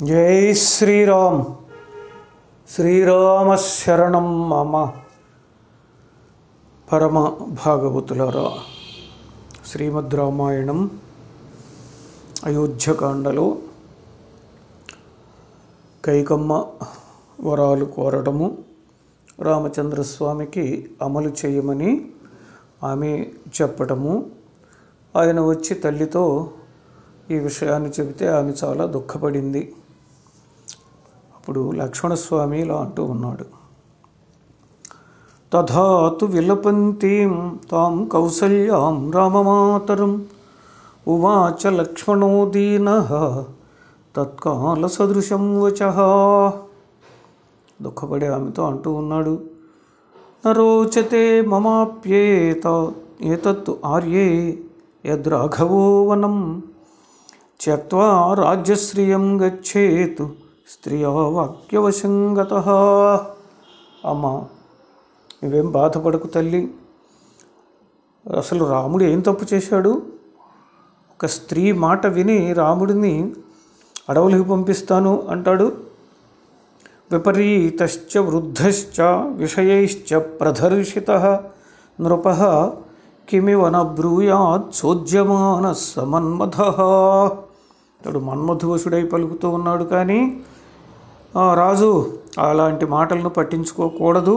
జై శ్రీరామ్ శ్రీరామ శరణం మమ పరమ భాగవతులారా శ్రీమద్ రామాయణం అయోధ్యకాండలో కైకమ్మ వరాలు కోరటము రామచంద్రస్వామికి అమలు చేయమని ఆమె చెప్పటము ఆయన వచ్చి తల్లితో ఈ విషయాన్ని చెబితే ఆమె చాలా దుఃఖపడింది అప్పుడు లక్ష్మణస్వామి ఇలా అంటూ ఉన్నాడు తథాతు విలపంతీం తాం కౌసల్యాం రామమాతరం ఉవాచ లక్ష్మణో దీన తత్కాల సదృశం వచ దుఃఖపడే ఆమెతో అంటూ ఉన్నాడు నరోచతే మమాప్యేత ఏతత్తు ఆర్యే యద్రాఘవో వనం త్యక్వా రాజ్యశ్రియం గచ్చేతు స్త్రియా వాక్యవశంగత అమ్మ నువ్వేం బాధపడకు తల్లి అసలు రాముడు ఏం తప్పు చేశాడు ఒక స్త్రీ మాట విని రాముడిని అడవులకు పంపిస్తాను అంటాడు విపరీతశ్చ వృద్ధశ్చ విషయైశ్చ ప్రదర్శిత నృప కిమివ న బ్రూయాత్ చోద్యమాన సమన్మథ అతడు మన్మధువశుడై పలుకుతూ ఉన్నాడు కానీ ఆ రాజు అలాంటి మాటలను పట్టించుకోకూడదు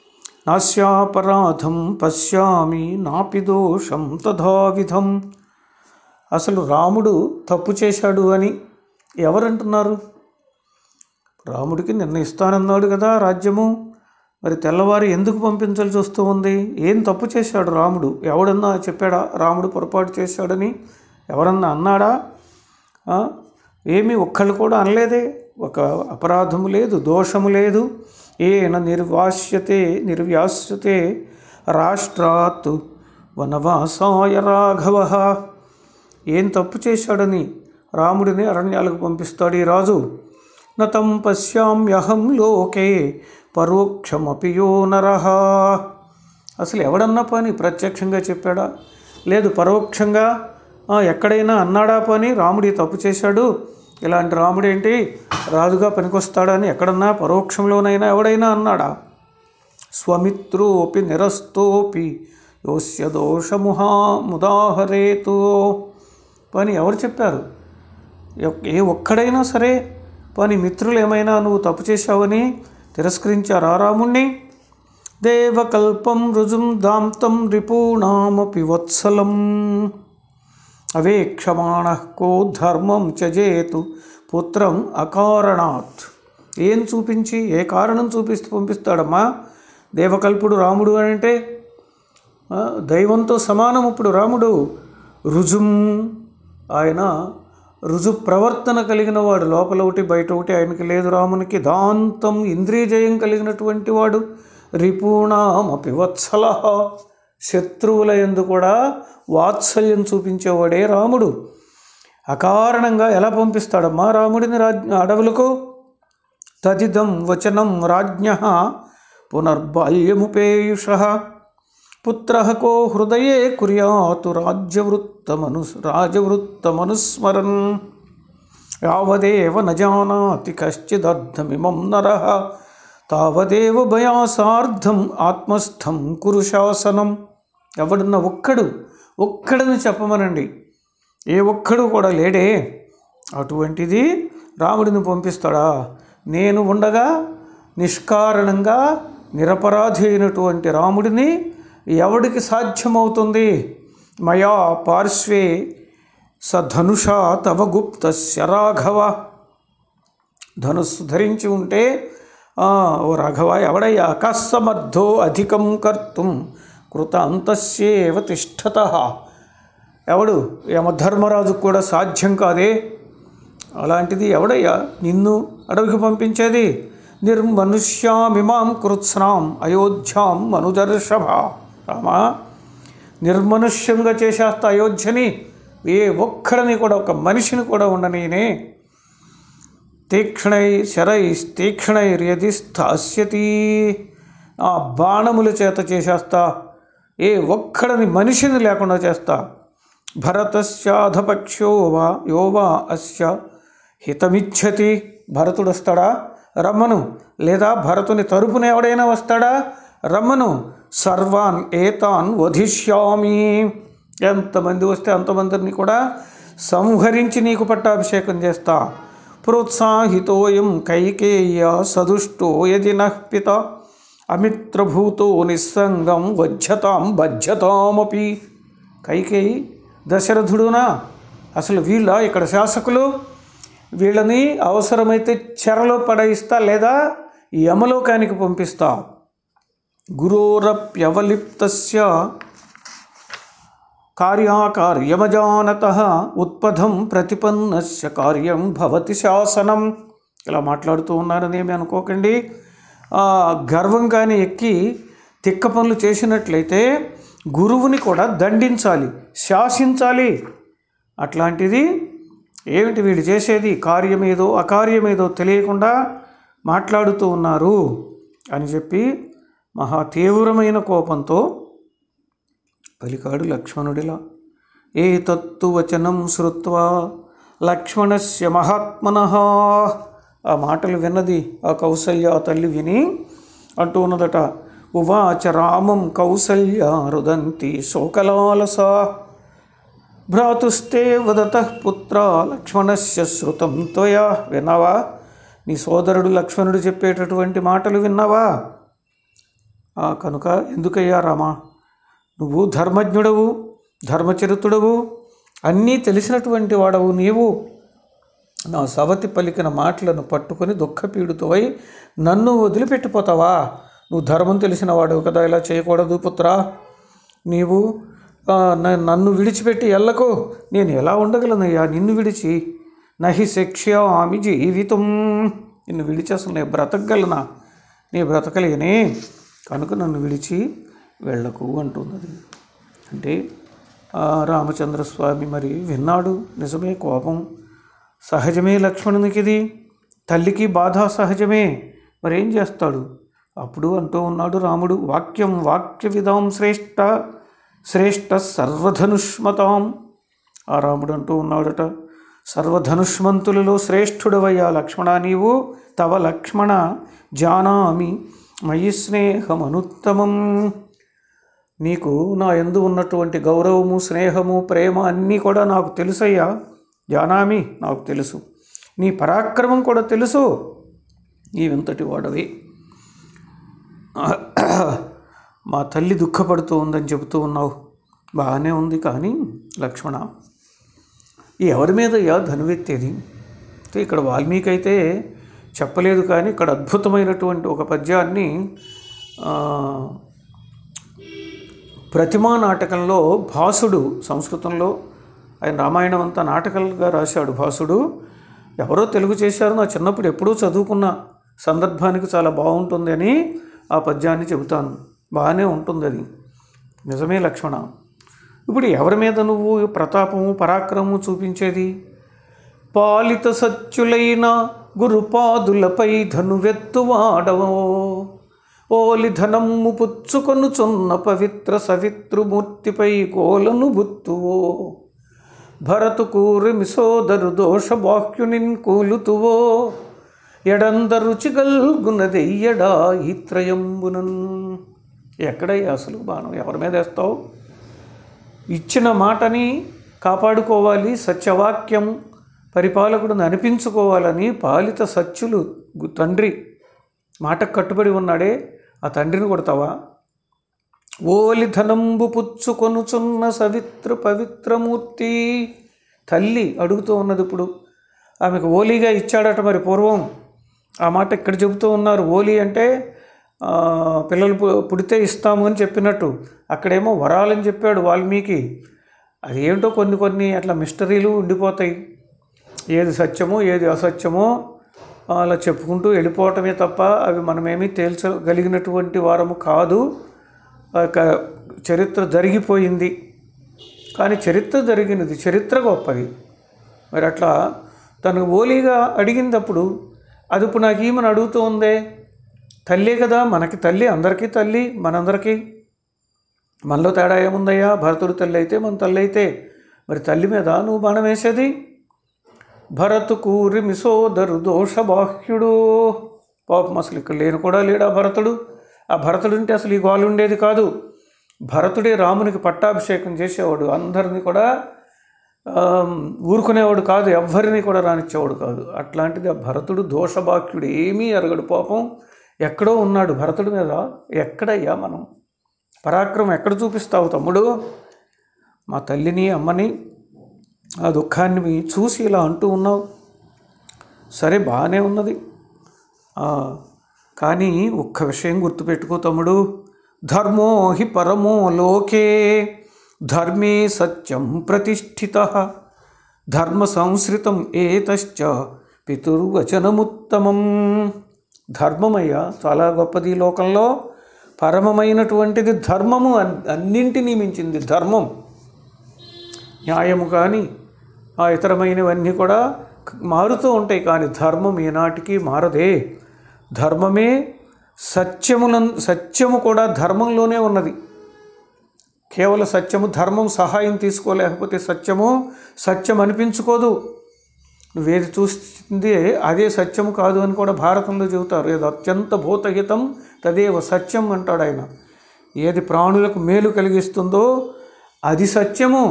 నాస్యాపరాధం పశ్యామి నాపి దోషం తథావిధం అసలు రాముడు తప్పు చేశాడు అని ఎవరంటున్నారు రాముడికి నిన్న ఇస్తానన్నాడు కదా రాజ్యము మరి తెల్లవారు ఎందుకు పంపించాల్సి వస్తూ ఉంది ఏం తప్పు చేశాడు రాముడు ఎవడన్నా చెప్పాడా రాముడు పొరపాటు చేశాడని ఎవరన్నా అన్నాడా ఆ? ఏమీ ఒక్కళ్ళు కూడా అనలేదే ఒక అపరాధము లేదు దోషము లేదు ఏన నిర్వాస్యతే నిర్వ్యాస్యతే రాష్ట్రాత్ వనవాసాయ రాఘవ ఏం తప్పు చేశాడని రాముడిని అరణ్యాలకు పంపిస్తాడు ఈ రాజు నతం పశ్యామ్యహం లోకే పరోక్షమపి యో నరః అసలు ఎవడన్నా పని ప్రత్యక్షంగా చెప్పాడా లేదు పరోక్షంగా ఆ, ఎక్కడైనా అన్నాడా పని రాముడు ఈ తప్పు చేశాడు ఇలాంటి రాముడు ఏంటి రాజుగా పనికొస్తాడని ఎక్కడన్నా పరోక్షంలోనైనా ఎవడైనా అన్నాడా స్వమిత్రోపి నిరస్తోపి యోస్య దోషముహా ముదాహరేతో పని ఎవరు చెప్పారు ఎక్- ఏ ఒక్కడైనా సరే పని మిత్రులు ఏమైనా నువ్వు తప్పు చేశావని తిరస్కరించారా రాముణ్ణి దేవకల్పం రుజుం దాంతం రిపూణామపి వత్సలం అవేక్షమాణ కో ధర్మం త్యజేతు పుత్రం అకారణాత్ ఏం చూపించి ఏ కారణం చూపిస్తూ పంపిస్తాడమ్మా దేవకల్పుడు రాముడు అని అంటే ఆ, దైవంతో సమానం ఇప్పుడు రాముడు రుజుం ఆయన రుజు ప్రవర్తన కలిగిన వాడు లోపల ఒకటి బయట ఒకటి ఆయనకి లేదు రామునికి దాంతం ఇంద్రియ జయం కలిగినటువంటి వాడు రిపూణామపి వత్సల శత్రువుల ఎందు కూడా వాత్సల్యం చూపించేవాడే రాముడు అకారణంగా ఎలా పంపిస్తాడమ్మా రాముడిని రాజ్ అడవులకు తదిదం వచనం రాజ్ఞ పునర్బాల్యముపేయుష పుత్ర కో హృదయే కుర్యాతు రాజ్యవృత్తమను రాజవృత్తమనుస్మరన్ యావదేవ న జానాతి కశ్చిదర్థమిమం నర తావదేవ భయాసార్థం ఆత్మస్థం కురు శాసనం ఎవడన్న ఒక్కడు ఒక్కడని చెప్పమనండి ఏ ఒక్కడు కూడా లేడే అటువంటిది రాముడిని పంపిస్తాడా నేను ఉండగా నిష్కారణంగా నిరపరాధి అయినటువంటి రాముడిని ఎవడికి సాధ్యమవుతుంది మయా పార్శ్వే స ధనుషా తవ గుప్తస్య రాఘవ ధనుస్సు ధరించి ఉంటే "ఆ, ఓ రాఘవ ఎవడయ్యా కస్సమర్థో అధికం కర్తుం కృతాంతస్యేవ తిష్టత ఎవడు యమధర్మరాజుకు కూడా సాధ్యం కాదే అలాంటిది ఎవడయ్యా నిన్ను అడవికి పంపించేది నిర్మనుష్యామిమాం కృత్స్నాం అయోధ్యాం మనుదర్శభ రామా నిర్మనుష్యంగా చేసేస్తా అయోధ్యని ఏ ఒక్కడిని కూడా ఒక మనిషిని కూడా ఉండనీనే తీక్షణై శరై తీక్షణైర్యది స్థాస్యతి ఆ బాణముల చేత చేసేస్తా ఏ ఒక్కడిని మనిషిని లేకుండా చేస్తా భరతస్యాధపక్షో వా యో వా అస్య హితమిచ్చతి భరతుడు వస్తాడా రమ్మను లేదా భరతుని తరపున ఎవడైనా వస్తాడా రమ్మను సర్వాన్ ఏతాన్ వధిష్యామి ఎంతమంది వస్తే అంతమందిని కూడా సంహరించి నీకు పట్టాభిషేకం చేస్తా ప్రోత్సాహితోయం కైకేయ సదుష్టో యది నఃపిత అమిత్రభూతో నిస్సంగం వజ్జతాం బజ్జతామపి కైకేయి దశరథుడునా అసలు వీళ్ళ ఇక్కడ శాసకులు వీళ్ళని అవసరమైతే చెరలో పడయిస్తా లేదా యమలోకానికి పంపిస్తా గురోరప్యవలిప్తస్య కార్యాకార్యమజానత ఉత్పథం ప్రతిపన్నస్య కార్యం భవతి శాసనం ఇలా మాట్లాడుతూ ఉన్నారని ఏమి అనుకోకండి ఆ, గర్వం కానీ ఎక్కి తిక్క పనులు చేసినట్లయితే గురువుని కూడా దండించాలి శాసించాలి అట్లాంటిది ఏమిటి వీళ్ళు చేసేది కార్యమేదో అకార్యమేదో తెలియకుండా మాట్లాడుతూ ఉన్నారు అని చెప్పి మహా తీవ్రమైన కోపంతో పలికాడు లక్ష్మణుడిలా ఏ తత్తు వచనం శ్రుత్వా లక్ష్మణస్య మహాత్మన ఆ మాటలు విన్నది ఆ కౌసల్య ఆ తల్లి విని అంటూ ఉన్నదట ఉవాచ రామం కౌసల్య రుదంతి శోకలాలస భ్రాతుస్తే వదత పుత్ర లక్ష్మణస్య శృతం త్వయా విన్నావా నీ సోదరుడు లక్ష్మణుడు చెప్పేటటువంటి మాటలు విన్నావా ఆ కనుక ఎందుకయ్యా రామా నువ్వు ధర్మజ్ఞుడవు ధర్మచరితుడవు అన్నీ తెలిసినటువంటి వాడవు నీవు నా సవతి పలికిన మాటలను పట్టుకొని దుఃఖపీడుతోవై నన్ను వదిలిపెట్టిపోతావా నువ్వు ధర్మం తెలిసిన వాడవు కదా ఇలా చేయకూడదు పుత్రా నీవు ఆ, న- నన్ను విడిచిపెట్టి ఎల్లకు నేను ఎలా ఉండగలనయ్యా నిన్ను విడిచి నహి శిక్ష్యామి జీవితం నిన్ను విడిచి అసలు నేను బ్రతకగలనా నీ బ్రతకలేనే కనుక నన్ను విడిచి వెళ్ళకు అంటున్నది అంటే ఆ రామచంద్రస్వామి మరి విన్నాడు నిజమే కోపం సహజమే లక్ష్మణునికి ఇది తల్లికి బాధ సహజమే మరేం చేస్తాడు అప్పుడు అంటూ ఉన్నాడు రాముడు వాక్యం వాక్య విధాం శ్రేష్ట శ్రేష్ట సర్వధనుష్మతాం ఆ రాముడు అంటూ ఉన్నాడట సర్వధనుష్మంతులలో శ్రేష్ఠుడవయ్యా లక్ష్మణ నీవు తవ లక్ష్మణ జానామి మయి స్నేహమనుత్తమం నీకు నా ఎందు ఉన్నటువంటి గౌరవము స్నేహము ప్రేమ అన్నీ కూడా నాకు తెలుసయ్యా జానామి నాకు తెలుసు నీ పరాక్రమం కూడా తెలుసు నీవెంతటి వాడవి మా తల్లి దుఃఖపడుతూ ఉందని చెబుతూ ఉన్నావు బాగానే ఉంది కానీ లక్ష్మణ ఎవరి మీదయ్యా ధనువెత్తేది అయితే ఇక్కడ వాల్మీకి అయితే చెప్పలేదు కానీ ఇక్కడ అద్భుతమైనటువంటి ఒక పద్యాన్ని ఆ, ప్రతిమా నాటకంలో భాసుడు సంస్కృతంలో ఆయన రామాయణం అంతా నాటకాలుగా రాశాడు భాసుడు ఎవరో తెలుగు చేశారు నా చిన్నప్పుడు ఎప్పుడూ చదువుకున్న సందర్భానికి చాలా బాగుంటుంది అని ఆ పద్యాన్ని చెబుతాను బాగానే ఉంటుంది అది నిజమే లక్ష్మణ ఇప్పుడు ఎవరి మీద నువ్వు ప్రతాపము పరాక్రమము చూపించేది పాలిత సత్యులైన గురుపాదులపై ధనువెత్తువాడవో ఓలి ధనమ్ము పుచ్చుకొనుచున్న పవిత్ర సవిత్రుమూర్తిపై కోలను బుత్తువో భరతు కూరిమి సోదరు దోష బాహ్యునిన్ కూలుతువో ఎడందరు చిగల్గునదెయ్యడా ఈ త్రయంబునన్ ఎక్కడయ్యా అసలు బాణం ఎవరి మీద వేస్తావు ఇచ్చిన మాటని కాపాడుకోవాలి సత్యవాక్యం పరిపాలకుడిని అనిపించుకోవాలని పాలిత సత్యులు గు- తండ్రి మాటకు కట్టుబడి ఉన్నాడే ఆ తండ్రిని కొడతావా ఓలి ధనంబు పుచ్చుకొనుచున్న సవిత్ర పవిత్రమూర్తి తల్లి అడుగుతూ ఉన్నది ఇప్పుడు ఆమెకు ఓలీగా ఇచ్చాడట మరి పూర్వం ఆ మాట ఇక్కడ చెబుతూ ఉన్నారు ఓలి అంటే ఆ, పిల్లలు పు- పుడితే ఇస్తాము అని చెప్పినట్టు అక్కడేమో వరాలని చెప్పాడు వాల్మీకి అది ఏంటో కొన్ని కొన్ని అట్లా మిస్టరీలు ఉండిపోతాయి ఏది సత్యమో ఏది అసత్యమో అలా చెప్పుకుంటూ వెళ్ళిపోవటమే తప్ప అవి మనమేమీ తేల్చగలిగినటువంటి వారము కాదు ఆ యొక్క చరిత్ర జరిగిపోయింది కానీ చరిత్ర జరిగినది చరిత్ర గొప్పది మరి అట్లా తను ఓలీగా అడిగినప్పుడు అది ఇప్పుడు నాకు ఈమెను అడుగుతూ ఉందే తల్లే కదా మనకి తల్లి అందరికీ తల్లి మనందరికీ మనలో తేడా ఏముందయ్యా భరతుడు తల్లి అయితే మన తల్లి అయితే మరి తల్లి మీద నువ్వు బాణం వేసేది భరతు కూరిమి సోదరు దోషబాహ్యుడు పాపం అసలు ఇక్కడ లేని కూడా లేడా భరతుడు ఆ భరతుడు ఉంటే అసలు ఈ గోలు ఉండేది కాదు భరతుడే రామునికి పట్టాభిషేకం చేసేవాడు అందరినీ కూడా ఆమ్, ఊరుకునేవాడు కాదు ఎవ్వరిని కూడా రానిచ్చేవాడు కాదు అట్లాంటిది ఆ భరతుడు దోషబాక్యుడు ఏమీ ఎరగడు పాపం ఎక్కడో ఉన్నాడు భరతుడి మీద ఎక్కడయ్యా మనం పరాక్రమం ఎక్కడ చూపిస్తావు తమ్ముడు మా తల్లిని అమ్మని ఆ దుఃఖాన్ని చూసి ఇలా అంటూ ఉన్నావు సరే బాగానే ఉన్నది ఆ, కానీ ఒక్క విషయం గుర్తుపెట్టుకో తమ్ముడు ధర్మో హి పరమో లోకే ధర్మే సత్యం ప్రతిష్ఠిత ధర్మ సంశ్రితం ఏతశ్చ పితుర్వచనముత్తమం ధర్మమయ్యా చాలా గొప్పది ఈ లోకంలో పరమమైనటువంటిది ధర్మము అన్- అన్నింటినీ మించింది ధర్మం న్యాయము కానీ ఆ ఇతరమైనవన్నీ కూడా మారుతూ ఉంటాయి కానీ ధర్మం ఈనాటికి మారదే ధర్మమే సత్యముల సత్యము కూడా ధర్మంలోనే ఉన్నది కేవలం సత్యము ధర్మం సహాయం తీసుకోలేకపోతే సత్యము సత్యం అనిపించుకోదు నువ్వేది చూస్తుంది అదే సత్యము కాదు అని కూడా భారతంలో చెబుతారు ఏదో అత్యంత భూతహితం తదేవ సత్యం అంటాడు ఆయన ఏది ప్రాణులకు మేలు కలిగిస్తుందో అది సత్యము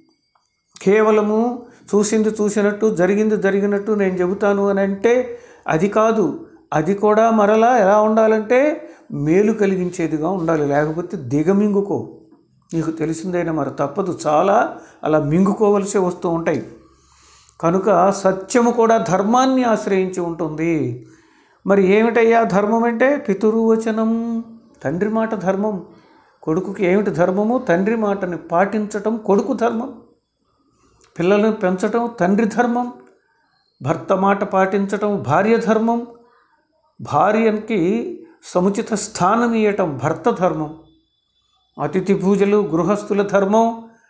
కేవలము చూసింది చూసినట్టు జరిగింది జరిగినట్టు నేను చెబుతాను అని అంటే అది కాదు అది కూడా మరలా ఎలా ఉండాలంటే మేలు కలిగించేదిగా ఉండాలి లేకపోతే దిగమింగుకో నీకు తెలిసిందైనా మరి తప్పదు చాలా అలా మింగుకోవలసి వస్తూ ఉంటాయి కనుక సత్యము కూడా ధర్మాన్ని ఆశ్రయించి ఉంటుంది మరి ఏమిటయ్యా ధర్మం అంటే పితురువచనం తండ్రి మాట ధర్మం కొడుకుకి ఏమిటి ధర్మము తండ్రి మాటని పాటించటం కొడుకు ధర్మం పిల్లలను పెంచటం తండ్రి ధర్మం భర్త మాట పాటించటం భార్య ధర్మం భార్యకి సముచిత స్థానం ఇవ్వటం భర్త ధర్మం అతిథి పూజలు గృహస్థుల ధర్మం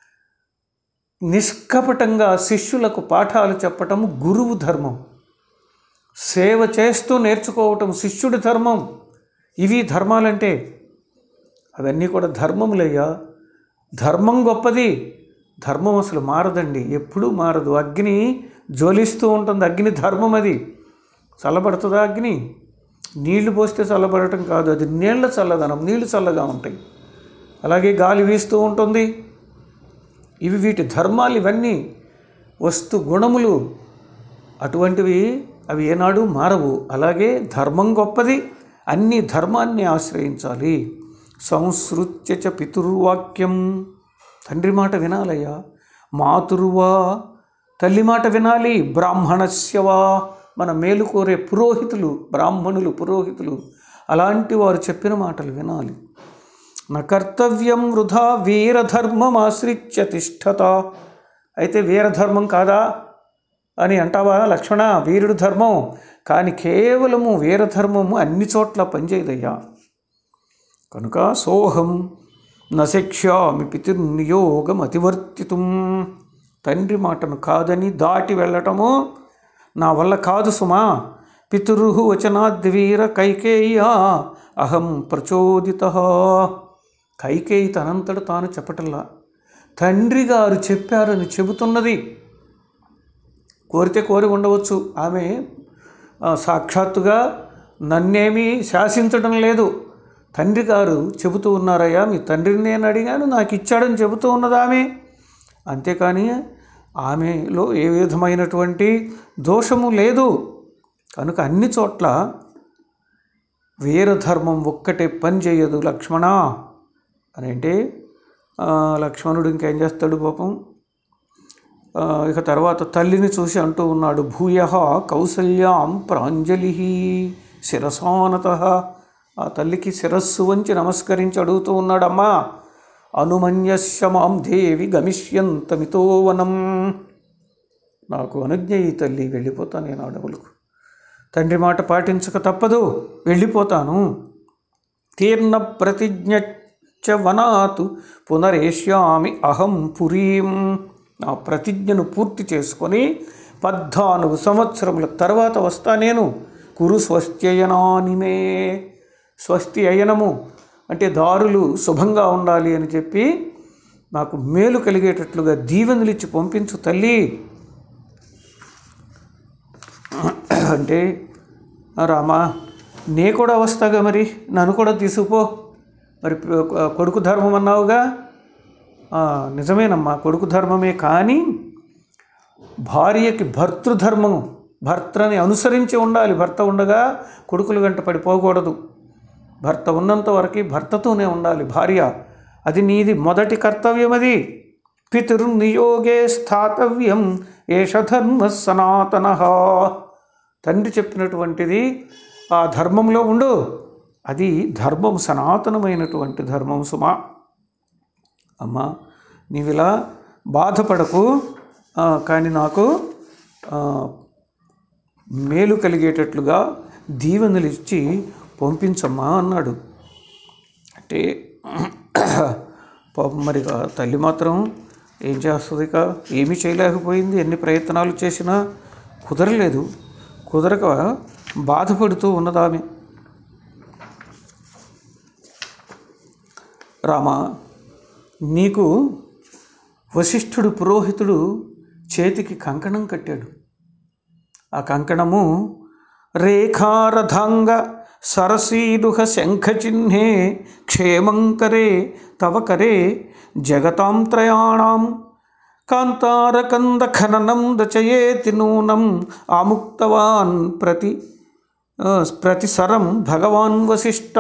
నిష్కపటంగా శిష్యులకు పాఠాలు చెప్పటం గురువు ధర్మం సేవ చేస్తూ నేర్చుకోవటం శిష్యుడి ధర్మం ఇవి ధర్మాలంటే అవన్నీ కూడా ధర్మములయ్యా ధర్మం గొప్పది ధర్మం అసలు మారదండి ఎప్పుడూ మారదు అగ్ని జ్వలిస్తూ ఉంటుంది అగ్ని ధర్మం అది చల్లబడుతుందా అగ్ని నీళ్లు పోస్తే చల్లబడటం కాదు అది నీళ్ల చల్లదనం నీళ్లు చల్లగా ఉంటాయి అలాగే గాలి వీస్తూ ఉంటుంది ఇవి వీటి ధర్మాలు ఇవన్నీ వస్తు గుణములు అటువంటివి అవి ఏనాడు మారవు అలాగే ధర్మం గొప్పది అన్ని ధర్మాన్ని ఆశ్రయించాలి సంసృత్య చ పితుర్వాక్యం తండ్రి మాట వినాలయ్యా మాతురువా తల్లి మాట వినాలి బ్రాహ్మణస్యవా మన మేలు కోరే పురోహితులు బ్రాహ్మణులు పురోహితులు అలాంటి వారు చెప్పిన మాటలు వినాలి నా కర్తవ్యం వృధా వీరధర్మం ఆశ్రిత్య తిష్టత అయితే వీరధర్మం కాదా అని అంటావా లక్ష్మణ వీరుడు ధర్మం కానీ కేవలము వీరధర్మము అన్ని చోట్ల పనిచేయదయ్యా కనుక సోహం నశిక్ష్యామి పితిర్నియోగం అతివర్తితం తండ్రి మాటను కాదని దాటి వెళ్ళటము నా వల్ల కాదు సుమా పితురు వచనాద్వీర కైకేయ్యా అహం ప్రచోదిత కైకేయి తనంతట తాను చెప్పటల్లా తండ్రి గారు చెప్పారని చెబుతున్నది కోరితే కోరి ఉండవచ్చు ఆమె ఆ, సాక్షాత్తుగా నన్నేమీ శాసించడం లేదు తండ్రి గారు చెబుతూ ఉన్నారయ్యా మీ తండ్రిని నేను అడిగాను నాకు ఇచ్చాడని చెబుతూ ఉన్నది ఆమె అంతేకాని ఆమెలో ఏ విధమైనటువంటి దోషము లేదు కనుక అన్ని చోట్ల వీరధర్మం ఒక్కటే పని చేయదు లక్ష్మణ అని అంటే ఆ, లక్ష్మణుడు ఇంకేం చేస్తాడు పాపం ఆ, ఇక తర్వాత తల్లిని చూసి అంటూ ఉన్నాడు భూయ కౌసల్యాం ప్రాంజలి శిరసానత ఆ తల్లికి శిరస్సు వంచి నమస్కరించి అడుగుతూ ఉన్నాడమ్మా అనుమన్యస్య మాం దేవి గమిష్యంతమితో వనం నాకు అనుజ్ఞ ఈ తల్లి వెళ్ళిపోతాను నేను అడవులకు తండ్రి మాట పాటించక తప్పదు వెళ్ళిపోతాను తీర్ణ ప్రతిజ్ఞ వనాతు పునరేష్యామి అహం పురీం నా ప్రతిజ్ఞను పూర్తి చేసుకొని పద్నాలుగు సంవత్సరముల తర్వాత వస్తా నేను కురు స్వస్త్యయనానిమే స్వస్తి అయనము అంటే దారులు శుభంగా ఉండాలి అని చెప్పి నాకు మేలు కలిగేటట్లుగా దీవెనలు ఇచ్చి పంపించు తల్లి అంటే "ఆ, రామా నే కూడా వస్తాగా మరి నన్ను కూడా తీసుకుపో మరి ప- కొడుకు ధర్మం అన్నావుగా "ఆ, నిజమేనమ్మా కొడుకు ధర్మమే కానీ భార్యకి భర్తృధర్మం భర్తని అనుసరించి ఉండాలి భర్త ఉండగా కొడుకులు వెంట పడిపోకూడదు భర్త ఉన్నంత వరకు భర్తతోనే ఉండాలి భార్య అది నీది మొదటి కర్తవ్యం అది పితృనియోగే స్థాతవ్యం ఏష ధర్మ సనాతన తండ్రి చెప్పినటువంటిది ఆ ధర్మంలో ఉండు అది ధర్మం సనాతనమైనటువంటి ధర్మం సుమా అమ్మా నీవిలా బాధపడకు ఆ, కానీ నాకు ఆ, మేలు కలిగేటట్లుగా దీవెనలు ఇచ్చి పంపించమ్మా అన్నాడు అంటే పాపం మరి ఆ తల్లి మాత్రం ఏం చేస్తుంది ఇక ఏమీ చేయలేకపోయింది ఎన్ని ప్రయత్నాలు చేసినా కుదరలేదు కుదరక బాధపడుతూ ఉన్నదామె రామా నీకు వశిష్ఠుడు పురోహితుడు చేతికి కంకణం కట్టాడు ఆ కంకణము రేఖారథాంగ సరసీరుహ శంఖచిహ్నే క్షేమంకరే తవ కరే జగతాం త్రయాణం కాంతారకంద ఖననం రచయేతి నూనం ఆముక్తవాన్ ప్రతి ఆ, ప్రతిసరం భగవాన్ వశిష్ఠ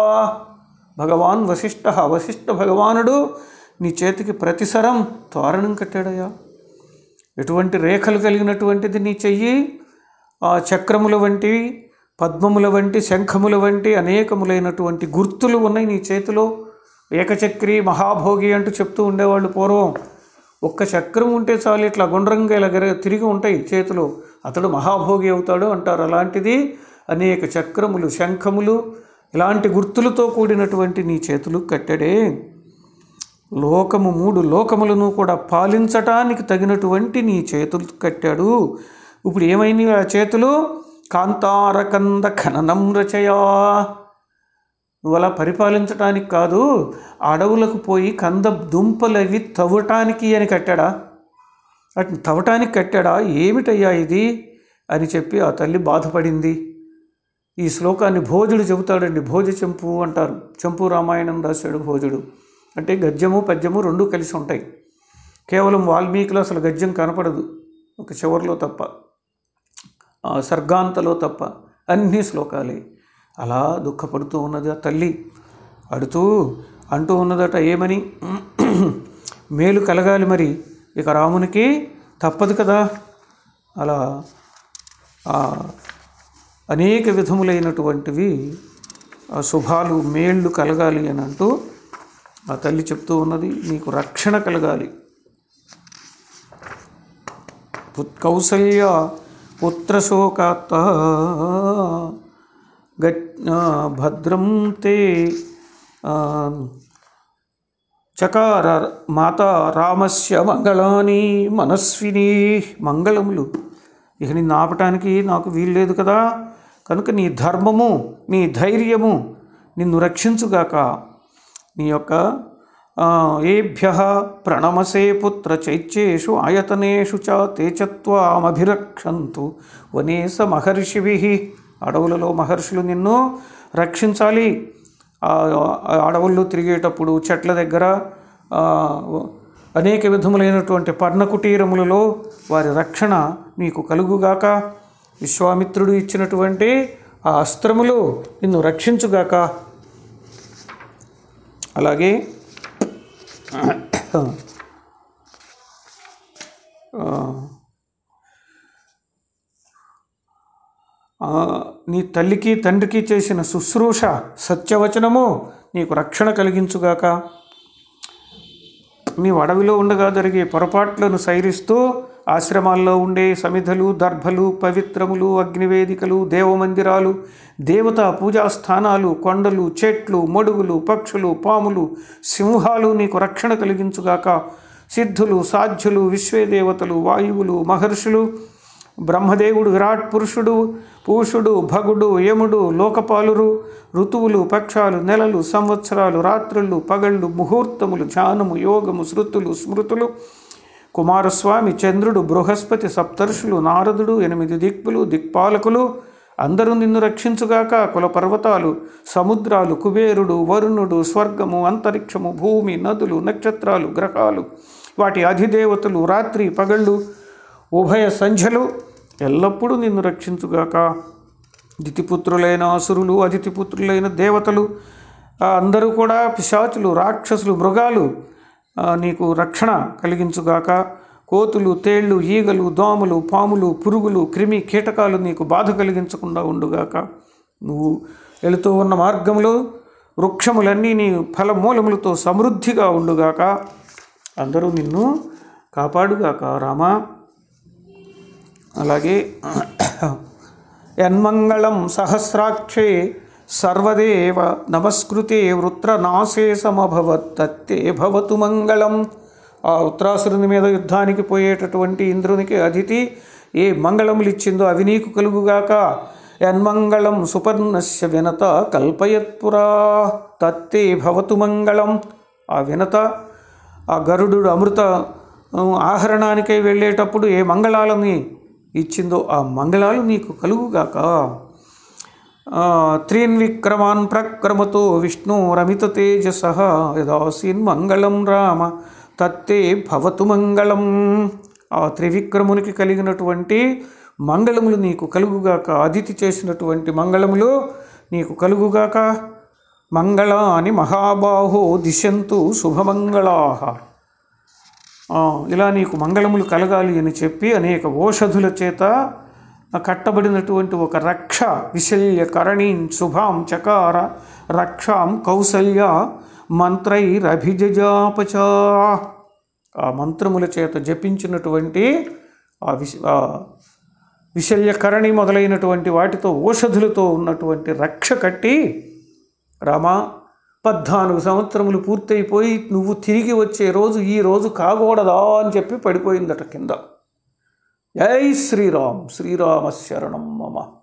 భగవాన్ వశిష్ఠ వశిష్ఠ భగవానుడు నీ చేతికి ప్రతిసరం తోరణం కట్టాడయ్యా ఎటువంటి రేఖలు కలిగినటువంటిది నీ చెయ్యి ఆ చక్రముల వంటి పద్మముల వంటి శంఖముల వంటి అనేకములైనటువంటి గుర్తులు ఉన్నాయి నీ చేతిలో ఏకచక్రి మహాభోగి అంటూ చెప్తూ ఉండేవాళ్ళు పూర్వం ఒక్క చక్రం ఉంటే చాలు ఇట్లా గుండ్రంగా ఇలా గర- తిరిగి ఉంటాయి చేతిలో అతడు మహాభోగి అవుతాడు అంటారు అలాంటిది అనేక చక్రములు శంఖములు ఇలాంటి గుర్తులతో కూడినటువంటి నీ చేతులు కట్టడే లోకము మూడు లోకములను కూడా పాలించటానికి తగినటువంటి నీ చేతులు కట్టాడు ఇప్పుడు ఏమైంది ఆ చేతులు కాంతారకంద ఖననం రచయా నువ్వు అలా పరిపాలించటానికి కాదు అడవులకు పోయి కంద దుంపలవి తవ్వటానికి అని కట్టాడా అటు తవ్వటానికి కట్టాడా ఏమిటయ్యా ఇది అని చెప్పి ఆ తల్లి బాధపడింది ఈ శ్లోకాన్ని భోజుడు చెబుతాడండి భోజ చెంపు అంటారు చెంపు రామాయణం రాశాడు భోజుడు అంటే గద్యము పద్యము రెండు కలిసి ఉంటాయి కేవలం వాల్మీకిలో అసలు గద్యం కనపడదు ఒక చివరిలో తప్ప ఆ సర్గాంతలో తప్ప అన్ని శ్లోకాలే అలా దుఃఖపడుతూ ఉన్నది ఆ తల్లి అడుతూ అంటూ ఉన్నదట ఏమని మేలు కలగాలి మరి ఇక రామునికి తప్పదు కదా అలా ఆ అనేక విధములైనటువంటివి ఆ శుభాలు మేళ్ళు కలగాలి అని అంటూ ఆ తల్లి చెప్తూ ఉన్నది నీకు రక్షణ కలగాలి పుత్ కౌసల్య పుత్రశోకాత్త గట్ ఆ, భద్రం తే ఆ, చకార మాత రామస్య మంగళాని మనస్విని మంగళములు ఇక నిన్ను ఆపటానికి నాకు వీల్లేదు కదా కనుక నీ ధర్మము నీ ధైర్యము నిన్ను రక్షించుగాక నీ యొక్క ఆ, ఏభ్య ప్రణమసే పుత్ర చైత్యేషు ఆయతనేషు చ తేచత్వామభిరక్షంతు వనేస మహర్షిభి అడవులలో మహర్షులు నిన్ను రక్షించాలి ఆ ఆ అడవుల్లో తిరిగేటప్పుడు చెట్ల దగ్గర ఆ, అనేక విధములైనటువంటి పర్ణకుటీరములలో వారి రక్షణ నీకు కలుగుగాక విశ్వామిత్రుడు ఇచ్చినటువంటి ఆ అస్త్రములు నిన్ను రక్షించుగాక అలాగే ఆ, ఆ, నీ తల్లికి తండ్రికి చేసిన శుశ్రూష సత్యవచనము నీకు రక్షణ కలిగించుగాక నీవు అడవిలో ఉండగా జరిగే పొరపాట్లను సైరిస్తూ ఆశ్రమాల్లో ఉండే సమిధలు దర్భలు పవిత్రములు అగ్నివేదికలు దేవమందిరాలు దేవతా పూజా స్థానాలు కొండలు చెట్లు మడుగులు పక్షులు పాములు సింహాలు నీకు రక్షణ కలిగించుగాక సిద్ధులు సాధ్యులు విశ్వేదేవతలు వాయువులు మహర్షులు బ్రహ్మదేవుడు విరాట్ పురుషుడు పూషుడు భగుడు యముడు లోకపాలురు ఋతువులు పక్షాలు నెలలు సంవత్సరాలు రాత్రులు పగళ్ళు ముహూర్తములు ధ్యానము యోగము శృతులు స్మృతులు కుమారస్వామి చంద్రుడు బృహస్పతి సప్తర్షులు నారదుడు ఎనిమిది దిక్పులు దిక్పాలకులు అందరూ నిన్ను రక్షించుగాక కుల పర్వతాలు సముద్రాలు కుబేరుడు వరుణుడు స్వర్గము అంతరిక్షము భూమి నదులు నక్షత్రాలు గ్రహాలు వాటి అధిదేవతలు రాత్రి పగళ్ళు ఉభయ సంధ్యలు ఎల్లప్పుడూ నిన్ను రక్షించుగాక దితిపుత్రులైన అసురులు అదితిపుత్రులైన దేవతలు ఆ, అందరూ కూడా పిశాచులు రాక్షసులు మృగాలు ఆ, నీకు రక్షణ కలిగించుగాక కోతులు తేళ్ళు ఈగలు దోమలు పాములు పురుగులు క్రిమి కీటకాలు నీకు బాధ కలిగించకుండా ఉండుగాక నువ్వు వెళుతూ ఉన్న మార్గంలో వృక్షములన్నీ నీ ఫలమూలములతో సమృద్ధిగా ఉండుగాక అందరూ నిన్ను కాపాడుగాక రామా అలాగే యన్మంగళం సహస్రాక్షే సర్వదేవ నమస్కృతే వృత్రనాశే సమభవత్ తత్తే భవతు మంగళం ఆ వృత్రాసురుని మీద యుద్ధానికి పోయేటటువంటి ఇంద్రునికి అతిథి ఏ మంగళములు ఇచ్చిందో అవి నీకు కలుగుగాక యన్మంగళం సుపర్ణస్య వినత కల్పయత్పురా తత్తే భవతు మంగళం ఆ వినత ఆ గరుడు అమృత ఆ, ఆహరణానికై వెళ్ళేటప్పుడు ఏ మంగళాలని ఇచ్చిందో ఆ మంగళాలు నీకు కలుగుగాక ఆ, త్రీన్ విక్రమాన్ ప్రక్రమతో విష్ణు రమిత తేజస యదాసీన్ మంగళం రామ తత్తే భవతు మంగళం ఆ త్రివిక్రమునికి కలిగినటువంటి మంగళములు నీకు కలుగుగాక అదితి చేసినటువంటి మంగళములు నీకు కలుగుగాక మంగళాని మహాబాహో దిశంతు శుభమంగళాహ ఆ, ఇలా నీకు మంగళములు కలగాలి అని చెప్పి అనేక ఓషధుల చేత కట్టబడినటువంటి ఒక రక్ష విశల్య కరణీం శుభాం చకార రక్షాం కౌసల్య మంత్రైరభిజాపచ ఆ మంత్రముల చేత జపించినటువంటి ఆ విశ ఆ విశల్యకరణి మొదలైనటువంటి వాటితో ఓషధులతో ఉన్నటువంటి రక్ష కట్టి రామా పద్నాలుగు సంవత్సరములు పూర్తయిపోయి నువ్వు తిరిగి వచ్చే రోజు ఈ రోజు కాకూడదా అని చెప్పి పడిపోయిందట కింద జై శ్రీరామ్ శ్రీరామ శరణం మమ